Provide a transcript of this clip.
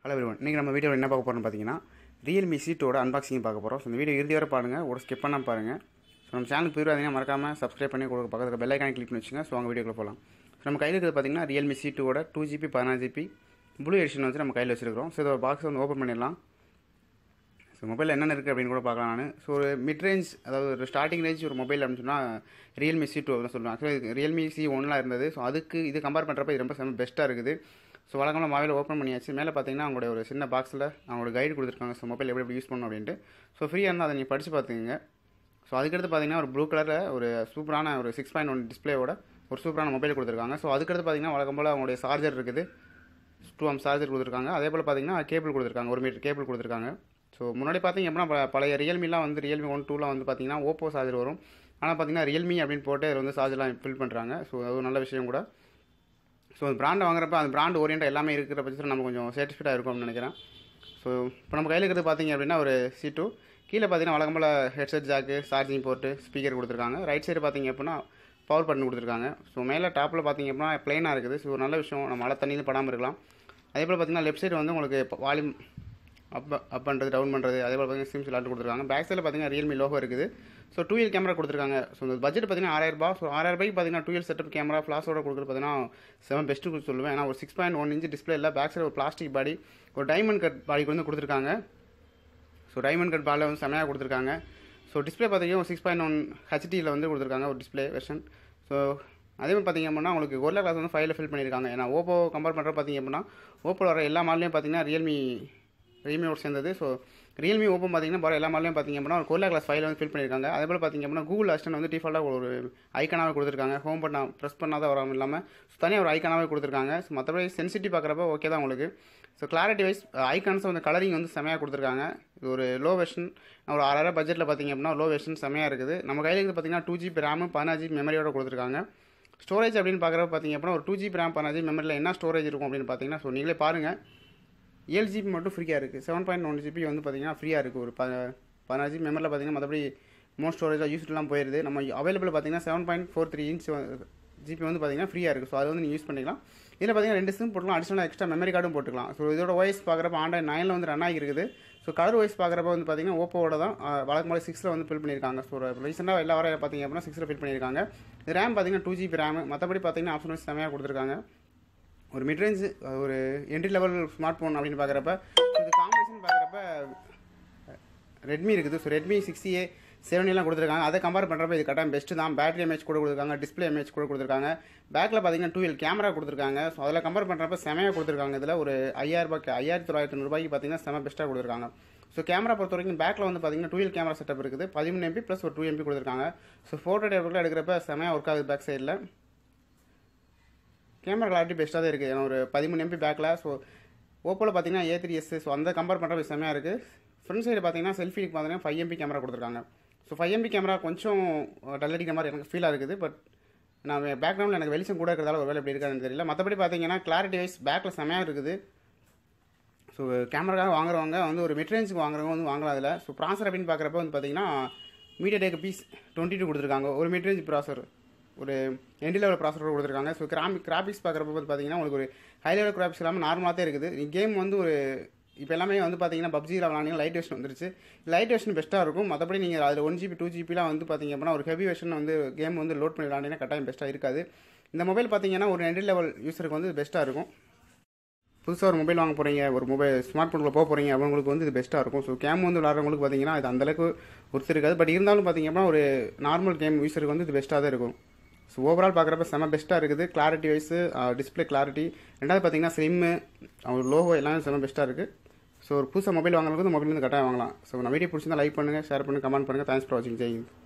hello everyone இன்றைக்கி நம்ம வீடியோவில் என்ன பார்க்க போகிறோம்னு பார்த்தீங்கன்னா ரியல்மி சீட்டோட அன்பாக்சிங் பார்க்க போகிறோம் ஸோ இந்த வீடியோ இறுதி வரை பாருங்கள் ஒரு ஸ்கிப் பண்ணாமல் பாருங்கள் ஸோ நம்ம சேனலுக்கு போயிடாதீங்கன்னா மறக்காமல் சப்ஸ்கிரைப் பண்ணி கொடுக்க பக்கத்தில் பெல் ஐக்கானை கிளிக் பண்ணி வச்சுங்க ஸோ அவங்க வீடியோக்குள்ள போகலாம் ஸோ நம்ம கையில் இருக்கிறது பார்த்தீங்கன்னா ரியல்மி சீட்டோட டூ ஜிபி பதினாறு ஜிபி ப்ளூ எடிஷன் வந்து நம்ம கையில் வச்சிருக்கிறோம் ஸோ இதோட பாக்ஸ் வந்து ஓப்பன் பண்ணிடலாம் ஸோ மொபைல் என்னென்ன இருக்குது அப்படின்னு கூட பார்க்கலாம் நான் ஸோ ஒரு மிட் ரேஞ்ச் அதாவது ஒரு ஸ்டார்டிங் ரேஞ்ச் ஒரு மொபைல் அப்படின்னு சொன்னால் ரியல்மி சி டூ தான் சொல்லுவேன் ஆக்சுவலி ரியல்மி சி ஒன்லாம் இருந்தது ஸோ அதுக்கு இது கம்பேர் பண்ணுறப்ப இது ரொம்ப செம்ம பெஸ்ட்டாக இருக்குது ஸோ வழக்கமாக மொபைல் ஓப்பன் பண்ணியாச்சு மேலே பார்த்தீங்கன்னா அவங்களோட ஒரு சின்ன பாக்ஸில் அவங்களோட கைடு கொடுத்துருக்காங்க ஸோ மொபைல் எப்படி எப்படி யூஸ் பண்ணணும் அப்படின்ட்டு ஸோ ஃப்ரீயாக இருந்தால் அதை நீங்கள் படித்து பார்த்துக்குங்க ஸோ அதுக்கடுத்து பார்த்தீங்கன்னா ஒரு ப்ளூ கலரில் ஒரு சூப்பரான ஒரு சிக்ஸ் பாயிண்ட் ஒன் டிஸ்பிளேவோட ஒரு சூப்பரான மொபைல் கொடுத்துருக்காங்க ஸோ அதுக்கடுத்து பார்த்தீங்கன்னா வழக்கம் போல் அவங்களுடைய சார்ஜர் இருக்குது டூ ஆம் சார்ஜர் கொடுத்துருக்காங்க அதே போல் பார்த்தீங்கன்னா கேபிள் கொடுத்துருக்காங்க ஒரு மீட்டர் கேபிள் கொடுத்துருக்காங்க ஸோ முன்னாடி பார்த்தீங்க அப்படின்னா ப- பழைய ரியல்மிலாம் வந்து ரியல்மி ஒன் டூலாம் வந்து பார்த்தீங்கன்னா ஓப்போ சார்ஜர் வரும் ஆனால் பார்த்தீங்கன்னா ரியல்மி அப்படின்னு போட்டு அதில் வந்து சார்ஜர்லாம் ஃபில் பண்ணுறாங்க ஸோ அது ஒரு நல்ல விஷயம் கூட ஸோ அந்த பிராண்டை வாங்குறப்ப அந்த பிராண்ட் ஓரியண்டாக எல்லாமே இருக்கிற பட்சத்தில் நம்ம கொஞ்சம் சாட்டிஸ்ஃபைடாக இருக்கும்னு நினைக்கிறேன் ஸோ இப்போ நம்ம கையில் இருக்கிறது பார்த்தீங்க அப்படின்னா ஒரு சி டூ கீழே பார்த்தீங்கன்னா வழக்கம் போல் headset jack charging port speaker கொடுத்துருக்காங்க ரைட் சைடு பார்த்தீங்க அப்படின்னா பவர் பட்டன் கொடுத்துருக்காங்க ஸோ மேலே டாப்பில் பார்த்தீங்க அப்படின்னா ப்ளைனாக இருக்குது ஸோ ஒரு நல்ல விஷயம் நம்ம மழை தண்ணியில் படாமல் இருக்கலாம் அதே போல் பார்த்தீங்கன்னா லெஃப்ட் சைடு வந்து உங்களுக்கு வால்யூம் அப் அப் பண்ணுறது டவுன் பண்ணுறது அதே போல் பார்த்தீங்கன்னா சிம் ஸ்லாட் கொடுத்துருக்காங்க பேக் சைடில் பார்த்தீங்கன்னா ரியல்மி லோகோ இருக்குது ஸோ டூ இயர் கேமரா கொடுத்துருக்காங்க ஸோ இந்த பட்ஜெட் பார்த்தீங்கன்னா ஆறாயிரம் ரூபாய் ஸோ ஆறாயிரம் ரூபாய்க்கு பார்த்தீங்கன்னா டூ இயர் செட்டப் கேமரா ஃப்ளாஷோட கொடுக்குறது பார்த்தீங்கன்னா செவன் பெஸ்ட்டு சொல்லுவேன் ஏன்னா ஒரு six point one inch display இல்லை பேக் சைடு ஒரு பிளாஸ்டிக் பாடி ஒரு டைமண்ட் கட் பாடிக்கு வந்து கொடுத்துருக்காங்க ஸோ டைமண்ட் கட் பாலில் வந்து செமையாக கொடுத்துருக்காங்க ஸோ டிஸ்பிளே பார்த்தீங்கன்னா சிக்ஸ் பாயிண்ட் ஒன் ஹெச்டியில் வந்து கொடுத்துருக்காங்க ஒரு டிஸ்பிளே வெர்ஷன் ஸோ அதே மாதிரி பார்த்தீங்க அப்படின்னா உங்களுக்கு ஒரிலா கிளாஸ் வந்து ஃபைவ்ல ஃபில் பண்ணியிருக்காங்க ஏன்னா ஓப்போ கம்பேர் பண்ணுற பார்த்தீங்க அப்படின்னா ஓப்போவில் வர எல்லா மாடலையும் பார்த்தீங்கன்னா ரியல்மி ரியல்மியோட சேர்ந்தது ஸோ ரியல்மி ஓப்போ பார்த்தீங்கன்னா வர எல்லா மாடலையும் பார்த்தீங்க அப்படின்னா ஒரு கொரில்லா கிளாஸ் ஃபைவ்ல வந்து ஃபில் பண்ணியிருக்காங்க அதே போல் பார்த்தீங்க அப்படின்னா கூகுள் அசிஸ்டன்ட் வந்து டிஃபால்ட்டாக ஒரு ஐக்கனாகவே கொடுத்துருக்காங்க ஹோம் பண்ண ப்ரெஸ் பண்ணாத வராமல் இல்லாமல் ஸோ தனியாக ஒரு ஐக்கனாகவே கொடுத்துருக்காங்க ஸோ மற்றபடி சென்சிட்டி பார்க்குறப்ப ஓகே தான் உங்களுக்கு ஸோ கிளாரிட்டி வைஸ் ஐகான்ஸ் வந்து கலரிங் வந்து செமையாக கொடுத்துருக்காங்க இது ஒரு லோ வெர்ஷன் ஒரு ஆறாயிரம் பட்ஜெட்டில் பார்த்தீங்க அப்படின்னா லோ வெர்ஷன் செமையாக இருக்குது நம்ம கையில் இருக்குது பார்த்தீங்கன்னா டூ ஜிபி ரேமு பதினாறு ஜிபி மெமரியோட கொடுத்துருக்காங்க ஸ்டோரேஜ் அப்படின்னு பார்க்குறப்ப பார்த்தீங்க அப்படின்னா ஒரு டூ ஜிபி ரேம் பதினாறு ஜிபி மெமரியில் என்ன ஸ்டோரேஜ் இருக்கும் அப்படின்னு பார்த்தீங்கன்னா ஸோ நீங்களே பாருங்கள் ஏழு ஜிபி மட்டும் ஃப்ரீயாக இருக்குது செவன் பாயிண்ட் ஒன் ஜிபி வந்து பார்த்தீங்கன்னா ஃப்ரீயாக இருக்குது ஒரு ப பதினாறு ஜிபி மெமரியில் பார்த்தீங்கன்னா மற்றபடி மோஸ்ட் ஸ்டோரேஜாக யூஸ்லாம் போயிருது நம்ம அவைலபிள் பார்த்தீங்கன்னா seven point four three inch GB வந்து பார்த்தீங்கன்னா ஃப்ரீயாக இருக்குது ஸோ அது வந்து நீங்கள் யூஸ் பண்ணிக்கலாம் இதில் பார்த்தீங்கன்னா ரெண்டு சிம் போட்டுக்கலாம் அடிஷனல் எக்ஸ்ட்ரா மெமரி கார்டும் போட்டுக்கலாம் ஸோ இதோட வாய்ஸ் பார்க்குறப்ப ஆண்ட்ராய்ட் நைனில் வந்து ரன் ஆகிருக்குது ஸோ கலர் வாய்ஸ் பார்க்குறப்ப வந்து பார்த்தீங்கன்னா ஓப்போவோட தான் வழக்கம் போல சிக்ஸில் வந்து ஃபில் பண்ணியிருக்காங்க ஸோ ரீசெண்டாக எல்லா வர பார்த்தீங்க அப்படின்னா சிக்ஸில் ஃபில் பண்ணியிருக்காங்க இது ரேம் பார்த்தீங்கன்னா டூ ஜிபி ரேம் மற்றபடி பார்த்தீங்கன்னா ஆப்ஷன் வைஸ் செமையாக கொடுத்துருக்காங்க ஒரு மிட்ரேஞ்ச் ஒரு என்ட்ரி லெவல் ஸ்மார்ட் ஃபோன் அப்படின்னு பார்க்குறப்ப இது காம்பினேஷன் பார்க்குறப்ப ரெட்மி இருக்குது so Redmi sixty A seven எல்லாம் கொடுத்துருக்காங்க அதை கம்பேர் பண்ணுறப்ப இது கரெக்டாக பெஸ்ட்டு தான் பேட்டரி எம்ஏஹெச் கூட கொடுத்துருக்காங்க டிஸ்பிளே எம்ஏஹெச் கூட கொடுத்துருக்காங்க பேக்கில் பார்த்தீங்கன்னா டூ கேமரா கொடுத்துருக்காங்க ஸோ அதில் கம்பேர் பண்ணுறப்ப செமையாக கொடுத்துருக்காங்க இதில் ஒரு ஐயாயிரம் ரூபாய்க்கு ஐயாயிரத்தி தொள்ளாயிரத்தி ரூபாய்க்கு பார்த்தீங்கன்னா செம பெஸ்ட்டாக கொடுத்துருக்காங்க ஸோ கேமரா பொறுத்த வரைக்கும் பேக்கில் வந்து பார்த்தீங்கன்னா டூ கேமரா செட்டப் இருக்குது பதிமூணு எம்பி ப்ளஸ் ஒரு டூ எம்பி கொடுத்துருக்காங்க ஸோ ஃபோட்டோ டேபிளில் எடுக்கிறப்ப செமையாக ஒர்க் ஆகுது பேக் சைடில் கேமரா கிளாரிட்டி பெஸ்ட்டாக தான் இருக்குது ஏன்னா ஒரு பதிமூணு எம்பி பேக்கில் ஸோ ஓப்போவில் பார்த்தீங்கன்னா ஏ த்ரீ எஸ் ஸோ அந்த கம்பேர் பண்ணுறப்ப செம்மையாக இருக்குது ஃப்ரண்ட் சைடு பார்த்தீங்கன்னா செல்ஃபிக்கு பார்த்தீங்கன்னா ஃபைவ் எம்பி கேமரா கொடுத்துருக்காங்க ஸோ ஃபைவ் எம்பி கேமரா கொஞ்சம் டல் அடிக்கிற மாதிரி எனக்கு ஃபீலாக இருக்குது பட் நான் பேக்ரவுண்டில் எனக்கு வெளிச்சம் கூட இருக்கிறதால ஒரு வேலை எப்படி இருக்காதுன்னு தெரியல மற்றபடி பார்த்தீங்கன்னா கிளாரிட்டி வைஸ் பேக்கில் செம்மையாக இருக்குது ஸோ கேமராக்காக வாங்குறவங்க வந்து ஒரு மிட்ரேஞ்சுக்கு வாங்குறவங்க வந்து வாங்கலாம் அதில் ஸோ ப்ராசர் அப்படின்னு பார்க்குறப்ப வந்து பார்த்தீங்கன்னா MediaTek P twenty two கொடுத்துருக்காங்க ஒரு மிட்ரேஞ்ச் ப்ராசர் ஒரு என்டி லெவல் ப்ராசர் கொடுத்துருக்காங்க ஸோ கிராமி கிராபிக்ஸ் பார்க்குறப்ப வந்து பார்த்தீங்கன்னா உங்களுக்கு ஒரு ஹை லெவல் கிராபிக்ஸ் இல்லாமல் நார்மலாக தான் இருக்குது கேம் வந்து ஒரு இப்போ எல்லாமே வந்து பார்த்தீங்கன்னா பப்ஜியில் விளாண்டிங்க லைட் வெர்ஷன் வந்துருச்சு லைட் வெர்ஷன் பெஸ்ட்டாக இருக்கும் மற்றபடி நீங்கள் அதில் ஒன் ஜிபி டூ ஜிபிலாம் வந்து பார்த்தீங்க அப்படின்னா ஒரு ஹெவி வெர்ஷன் வந்து கேம் வந்து லோட் பண்ணி விளாண்டிங்கன்னா கட்டாயம் பெஸ்ட்டாக இருக்காது இந்த மொபைல் பார்த்தீங்கன்னா ஒரு என்டி லெவல் யூஸருக்கு வந்து பெஸ்ட்டாக இருக்கும் புதுசாக ஒரு மொபைல் வாங்க போகிறீங்க ஒரு மொபைல் ஸ்மார்ட் ஃபோனில் போக போகிறீங்க அவங்களுக்கு வந்து இது பெஸ்ட்டாக இருக்கும் ஸோ கேம் வந்து விளாட்றவங்களுக்கு பார்த்தீங்கன்னா இது அந்தளவுக்கு ஒருத்தர் இருக்காது பட் இருந்தாலும் பார்த்தீங்க அப்படின்னா ஒரு நார்மல் கேம் யூஸருக்கு வந்து இது பெஸ்ட்டாக தான் இருக்கும் ஸோ ஓவரால் பார்க்குறப்ப செம பெஸ்ட்டாக இருக்குது கிளாரிட்டி வைஸு டிஸ்பிளே கிளாரிட்டி ரெண்டாவது பார்த்தீங்கன்னா ஸ்லிம்மு அவங்க லோகோ எல்லாமே செம பெஸ்ட்டாக இருக்குது ஸோ ஒரு புதுசாக மொபைல் வாங்குறவங்க இந்த மொபைல் வந்து கட்டாயம் வாங்கலாம் ஸோ நான் வீடியோ பிடிச்சிருந்தா லைக் பண்ணுங்கள் ஷேர் பண்ணுங்கள் கமெண்ட் பண்ணுங்கள் தேங்க்ஸ் ஃபார் வாட்சிங் ஜெய் ஹிந்த்